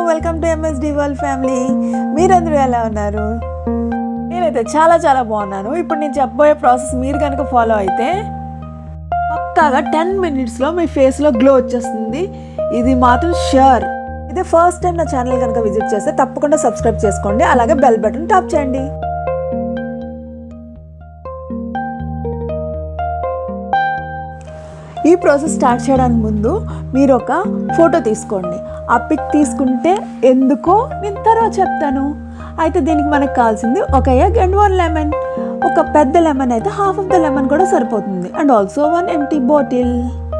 welcome to MSD world family మీరందరూ ఎలా ఉన్నారు నేనైతే చాలా చాలా బాగున్నాను ఇప్పుడు నేను చెప్పబోయే ప్రాసెస్ మీరు కనుక ఫాలో అయితే పక్కాగా టెన్ మినిట్స్లో మీ ఫేస్లో గ్లో వచ్చేస్తుంది ఇది మాత్రం షూర్ ఇదే ఫస్ట్ టైం నా ఛానల్ కనుక విజిట్ చేస్తే తప్పకుండా సబ్స్క్రైబ్ చేసుకోండి అలాగే బెల్ బటన్ టాప్ చేయండి ఈ ప్రాసెస్ స్టార్ట్ చేయడానికి ముందు మీరు ఒక ఫోటో తీసుకోండి ఆ పిక్ తీసుకుంటే ఎందుకో నేను తర్వాత చెప్తాను అయితే దీనికి మనకు కావాల్సింది ఒక ఎగ్ అండ్ వన్ లెమన్ ఒక పెద్ద లెమన్ అయితే హాఫ్ ఆఫ్ ద లెమన్ కూడా సరిపోతుంది and also one empty bottle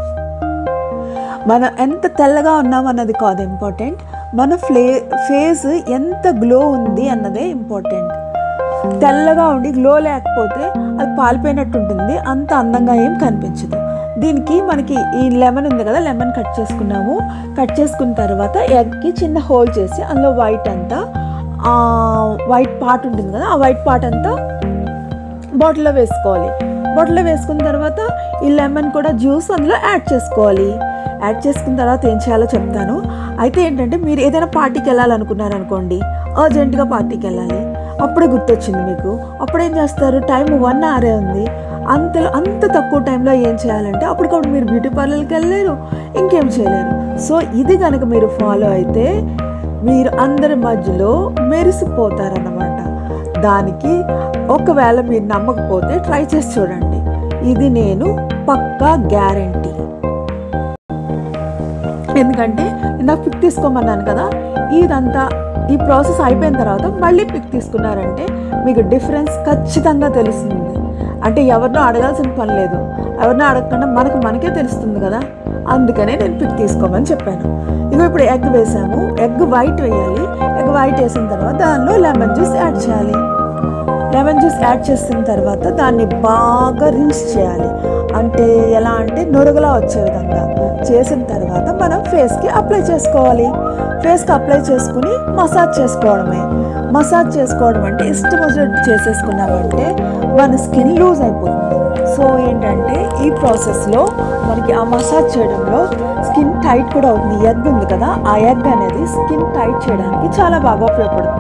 మనం ఎంత తెల్లగా ఉన్నాం అన్నది కాదు ఇంపార్టెంట్ మన ఫ్లే ఫేస్ ఎంత గ్లో ఉంది అన్నదే ఇంపార్టెంట్ తెల్లగా ఉండి గ్లో లేకపోతే అది పాలిపోయినట్టు ఉంటుంది అంత అందంగా ఏం కనిపించదు దీనికి మనకి ఈ లెమన్ ఉంది కదా లెమన్ కట్ చేసుకున్నాము కట్ చేసుకున్న తర్వాత ఎగ్కి చిన్న హోల్ చేసి అందులో వైట్ అంతా వైట్ పార్ట్ ఉంటుంది కదా ఆ వైట్ పార్ట్ అంతా బాటిల్లో వేసుకోవాలి బాటిల్లో వేసుకున్న తర్వాత ఈ లెమన్ కూడా జ్యూస్ అందులో యాడ్ చేసుకోవాలి యాడ్ చేసుకున్న తర్వాత ఏం చేయాలో చెప్తాను అయితే ఏంటంటే మీరు ఏదైనా పార్టీకి వెళ్ళాలనుకున్నారనుకోండి అర్జెంటుగా పార్టీకి వెళ్ళాలి అప్పుడే గుర్తొచ్చింది మీకు అప్పుడు ఏం చేస్తారు టైం వన్ అవరే ఉంది అంతలో అంత తక్కువ టైంలో ఏం చేయాలంటే అప్పటికప్పుడు మీరు బ్యూటీ పార్లర్కి వెళ్ళలేరు ఇంకేం చేయలేరు సో ఇది కనుక మీరు ఫాలో అయితే మీరు అందరి మధ్యలో మెరిసిపోతారన్నమాట దానికి ఒకవేళ మీరు నమ్మకపోతే ట్రై చేసి చూడండి ఇది నేను పక్కా గ్యారంటీ ఎందుకంటే ఇందాక పిక్ తీసుకోమన్నాను కదా ఇదంతా ఈ ప్రాసెస్ అయిపోయిన తర్వాత మళ్ళీ పిక్ తీసుకున్నారంటే మీకు డిఫరెన్స్ ఖచ్చితంగా తెలుస్తుంది అంటే ఎవరినో అడగాల్సిన పని లేదు ఎవరినో అడగకుండా మనకు మనకే తెలుస్తుంది కదా అందుకనే నేను పిక్ తీసుకోమని చెప్పాను ఇగో ఇప్పుడు ఎగ్ వేసాము ఎగ్ వైట్ వేయాలి ఎగ్ వైట్ వేసిన తర్వాత దానిలో లెమన్ జ్యూస్ యాడ్ చేయాలి లెమన్ జ్యూస్ యాడ్ చేసిన తర్వాత దాన్ని బాగా రిన్స్ చేయాలి అంటే ఎలా అంటే నొరుగులా వచ్చే విధంగా చేసిన తర్వాత మనం ఫేస్కి అప్లై చేసుకోవాలి ఫేస్కి అప్లై చేసుకుని మసాజ్ చేసుకోవడమే మసాజ్ చేసుకోవడం అంటే ఇష్టం వచ్చినట్టు చేసేసుకున్నామంటే మన స్కిన్ లూజ్ అయిపోతుంది సో ఏంటంటే ఈ ప్రాసెస్లో మనకి ఆ మసాజ్ చేయడంలో స్కిన్ టైట్ కూడా అవుతుంది ఎగ్ ఉంది కదా ఆ ఎగ్ అనేది స్కిన్ టైట్ చేయడానికి చాలా బాగా ఉపయోగపడుతుంది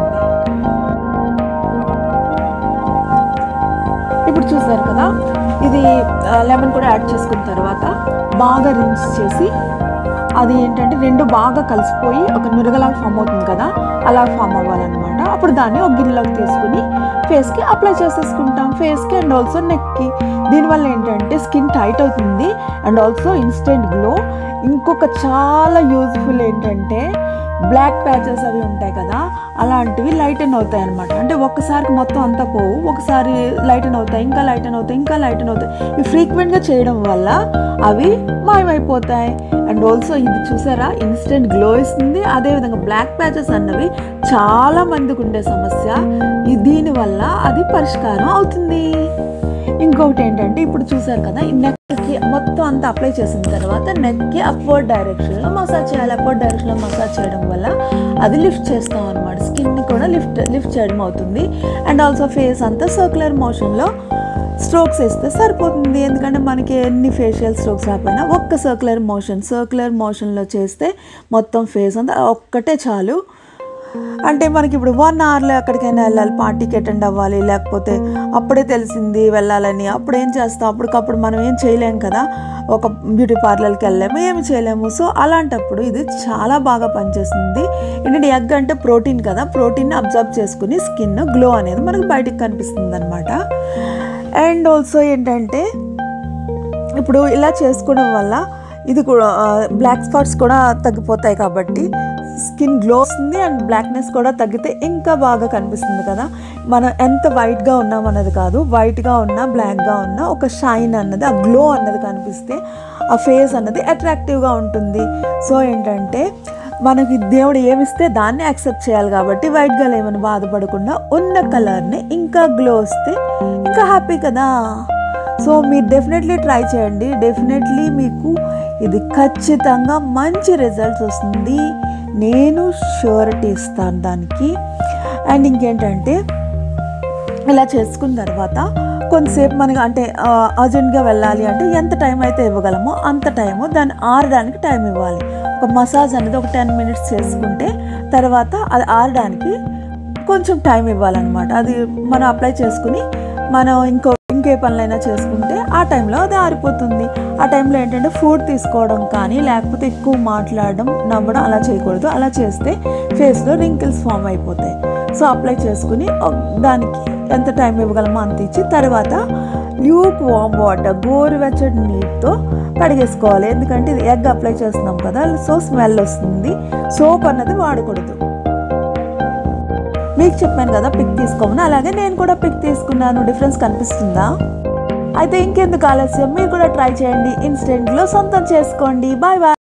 ఇప్పుడు చూసారు కదా ఇది లెమన్ కూడా యాడ్ చేసుకున్న తర్వాత బాగా రిన్స్ చేసి అది ఏంటంటే రెండు బాగా కలిసిపోయి ఒక నురగలా ఫామ్ అవుతుంది కదా అలా ఫామ్ అవ్వాలన్నమాట అప్పుడు దాన్ని ఒక గిన్నెలోకి తీసుకుని ఫేస్కి అప్లై చేసేసుకుంటాం ఫేస్కి అండ్ ఆల్సో నెక్కి దీనివల్ల ఏంటంటే స్కిన్ టైట్ అవుతుంది అండ్ ఆల్సో ఇన్స్టెంట్ గ్లో ఇంకొక చాలా యూజ్ఫుల్ ఏంటంటే బ్లాక్ ప్యాచెస్ అవి ఉంటాయి కదా అలాంటివి లైటన్ అవుతాయి అనమాట అంటే ఒక్కసారికి మొత్తం అంతా పోవు ఒకసారి లైటన్ అవుతాయి ఇంకా లైటన్ అవుతాయి ఇంకా లైటన్ అవుతాయి ఇవి ఫ్రీక్వెంట్గా చేయడం వల్ల అవి మాయమైపోతాయి అండ్ ఆల్సో ఇది చూసారా ఇన్స్టెంట్ గ్లో ఇస్తుంది అదేవిధంగా బ్లాక్ ప్యాచెస్ అన్నవి చాలా మందికి ఉండే సమస్య ఈ దీనివల్ల అది పరిష్కారం అవుతుంది ఇంకొకటి ఏంటంటే ఇప్పుడు చూసారు కదా ఈ నెక్కి మొత్తం అంతా అప్లై చేసిన తర్వాత నెక్కి అప్వర్డ్ డైరెక్షన్లో మసాజ్ చేయాలి అప్వర్డ్ డైరెక్షన్లో మసాజ్ చేయడం వల్ల అది లిఫ్ట్ చేస్తాం అనమాట స్కిన్ని కూడా లిఫ్ట్ లిఫ్ట్ చేయడం అవుతుంది అండ్ ఆల్సో ఫేస్ అంతా సర్క్యులర్ మోషన్లో స్ట్రోక్స్ వేస్తే సరిపోతుంది ఎందుకంటే మనకి ఎన్ని ఫేషియల్ స్ట్రోక్స్ రాకపోయినా ఒక్క సర్క్యులర్ మోషన్ సర్క్యులర్ మోషన్లో చేస్తే మొత్తం ఫేస్ అంతా ఒక్కటే చాలు అంటే మనకి ఇప్పుడు వన్ అవర్లో ఎక్కడికైనా వెళ్ళాలి పార్టీకి అటెండ్ అవ్వాలి లేకపోతే అప్పుడే తెలిసింది వెళ్ళాలని అప్పుడు ఏం చేస్తాం అప్పటికప్పుడు మనం ఏం చేయలేం కదా ఒక బ్యూటీ పార్లర్కి వెళ్ళాము ఏమి చేయలేము సో అలాంటప్పుడు ఇది చాలా బాగా పనిచేస్తుంది ఏంటంటే ఎగ్ అంటే ప్రోటీన్ కదా ప్రోటీన్ అబ్జర్వ్ చేసుకుని స్కిన్ గ్లో అనేది మనకు బయటికి కనిపిస్తుంది అనమాట అండ్ ఆల్సో ఏంటంటే ఇప్పుడు ఇలా చేసుకోవడం వల్ల ఇది కూడా బ్లాక్ స్పాట్స్ కూడా తగ్గిపోతాయి కాబట్టి స్కిన్ గ్లో వస్తుంది అండ్ బ్లాక్నెస్ కూడా తగ్గితే ఇంకా బాగా కనిపిస్తుంది కదా మనం ఎంత వైట్గా ఉన్నాం అన్నది కాదు వైట్గా ఉన్నా బ్లాక్గా ఉన్నా ఒక షైన్ అన్నది ఆ గ్లో అన్నది కనిపిస్తే ఆ ఫేస్ అన్నది అట్రాక్టివ్గా ఉంటుంది సో ఏంటంటే మనకి దేవుడు ఏమిస్తే దాన్ని యాక్సెప్ట్ చేయాలి కాబట్టి వైట్గా లేమని బాధపడకుండా ఉన్న కలర్ని ఇంకా గ్లో వస్తే ఇంకా హ్యాపీ కదా సో మీరు డెఫినెట్లీ ట్రై చేయండి డెఫినెట్లీ మీకు ఇది ఖచ్చితంగా మంచి రిజల్ట్స్ వస్తుంది నేను షూరిటీ ఇస్తాను దానికి అండ్ ఇంకేంటంటే ఇలా చేసుకున్న తర్వాత కొంతసేపు మనకి అంటే అర్జెంట్గా వెళ్ళాలి అంటే ఎంత టైం అయితే ఇవ్వగలమో అంత టైము దాన్ని ఆరడానికి టైం ఇవ్వాలి ఒక మసాజ్ అనేది ఒక టెన్ మినిట్స్ చేసుకుంటే తర్వాత అది ఆరడానికి కొంచెం టైం ఇవ్వాలన్నమాట అది మనం అప్లై చేసుకుని మనం ఇంకో ఇంకే పనులైనా చేసుకుంటే ఆ టైంలో అది ఆరిపోతుంది ఆ టైంలో ఏంటంటే ఫుడ్ తీసుకోవడం కానీ లేకపోతే ఎక్కువ మాట్లాడడం నవ్వడం అలా చేయకూడదు అలా చేస్తే ఫేస్లో రింకిల్స్ ఫామ్ అయిపోతాయి సో అప్లై చేసుకుని ఒక- దానికి ఎంత టైం ఇవ్వగలమో అంత ఇచ్చి తర్వాత ల్యూక్ వామ్ వాటర్ గోరువెచ్చటి నీటితో కడిగేసుకోవాలి ఎందుకంటే ఇది ఎగ్ అప్లై చేస్తున్నాం కదా సో స్మెల్ వస్తుంది సోప్ అన్నది వాడకూడదు మీకు చెప్పాను కదా పిక్ తీసుకోమని అలాగే నేను కూడా పిక్ తీసుకున్నాను డిఫరెన్స్ కనిపిస్తుందా అయితే ఇంకెందుకు ఆలస్యం మీరు కూడా ట్రై చేయండి ఇన్స్టెంట్లో సొంతం చేసుకోండి బాయ్ బాయ్